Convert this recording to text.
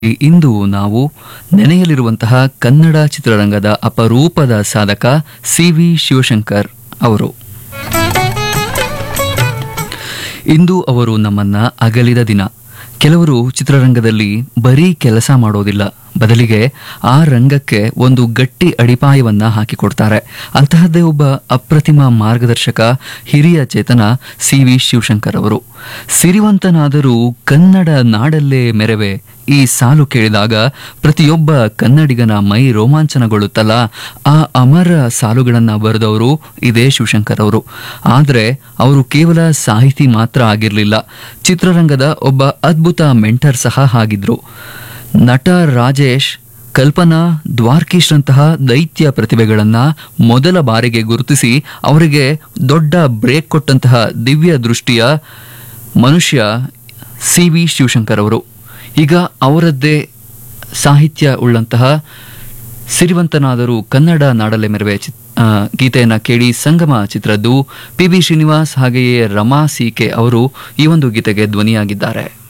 ಇಂದು ನಾವು ನೆನೆಯಲಿರುವಂತಹ ಕನ್ನಡ ಚಿತ್ರರಂಗದ ಅಪರೂಪದ ಸಾಧಕ ಸಿ ವಿ ಶಿವಶಂಕರ್ ಅವರು ಇಂದು ಅವರು ನಮ್ಮನ್ನ ಅಗಲಿದ ದಿನ ಕೆಲವರು ಚಿತ್ರರಂಗದಲ್ಲಿ ಬರೀ ಕೆಲಸ ಮಾಡೋದಿಲ್ಲ ಬದಲಿಗೆ ಆ ರಂಗಕ್ಕೆ ಒಂದು ಗಟ್ಟಿ ಅಡಿಪಾಯವನ್ನ ಹಾಕಿಕೊಡ್ತಾರೆ ಅಂತಹದ್ದೇ ಒಬ್ಬ ಅಪ್ರತಿಮ ಮಾರ್ಗದರ್ಶಕ ಹಿರಿಯ ಚೇತನ ಸಿ ವಿ ಶಿವಶಂಕರ್ ಅವರು ಸಿರಿವಂತನಾದರೂ ಕನ್ನಡ ನಾಡಲ್ಲೇ ಮೆರವೆ ಈ ಸಾಲು ಕೇಳಿದಾಗ ಪ್ರತಿಯೊಬ್ಬ ಕನ್ನಡಿಗನ ಮೈ ರೋಮಾಂಚನಗೊಳ್ಳುತ್ತಲ್ಲ ಆ ಅಮರ ಸಾಲುಗಳನ್ನ ಬರೆದವರು ಇದೇ ಶಿವಶಂಕರ್ ಅವರು ಆದರೆ ಅವರು ಕೇವಲ ಸಾಹಿತಿ ಮಾತ್ರ ಆಗಿರಲಿಲ್ಲ ಚಿತ್ರರಂಗದ ಒಬ್ಬ ಅದ್ಭುತ ಮೆಂಟರ್ ಸಹ ಆಗಿದ್ರು ನಟ ರಾಜೇಶ್ ಕಲ್ಪನಾ ದ್ವಾರ್ಕೀಶ್ರಂತಹ ದೈತ್ಯ ಪ್ರತಿಭೆಗಳನ್ನ ಮೊದಲ ಬಾರಿಗೆ ಗುರುತಿಸಿ ಅವರಿಗೆ ದೊಡ್ಡ ಬ್ರೇಕ್ ಕೊಟ್ಟಂತಹ ದಿವ್ಯ ದೃಷ್ಟಿಯ ಮನುಷ್ಯ ಸಿ ವಿ ಶಿವಶಂಕರ್ ಅವರು ಈಗ ಅವರದ್ದೇ ಸಾಹಿತ್ಯ ಉಳ್ಳಂತಹ ಸಿರಿವಂತನಾದರೂ ಕನ್ನಡ ನಾಡಲೆ ಮೆರವೆ ಚಿತ್ ಆ, ಗೀತೆಯನ್ನ ಕೇಳಿ ಸಂಗಮ ಚಿತ್ರದ್ದು ಪಿ ಬಿ ಶ್ರೀನಿವಾಸ್ ಹಾಗೆಯೇ ರಮಾ ಸಿ ಕೆ ಅವರು ಈ ಒಂದು ಗೀತೆಗೆ ಧ್ವನಿಯಾಗಿದ್ದಾರೆ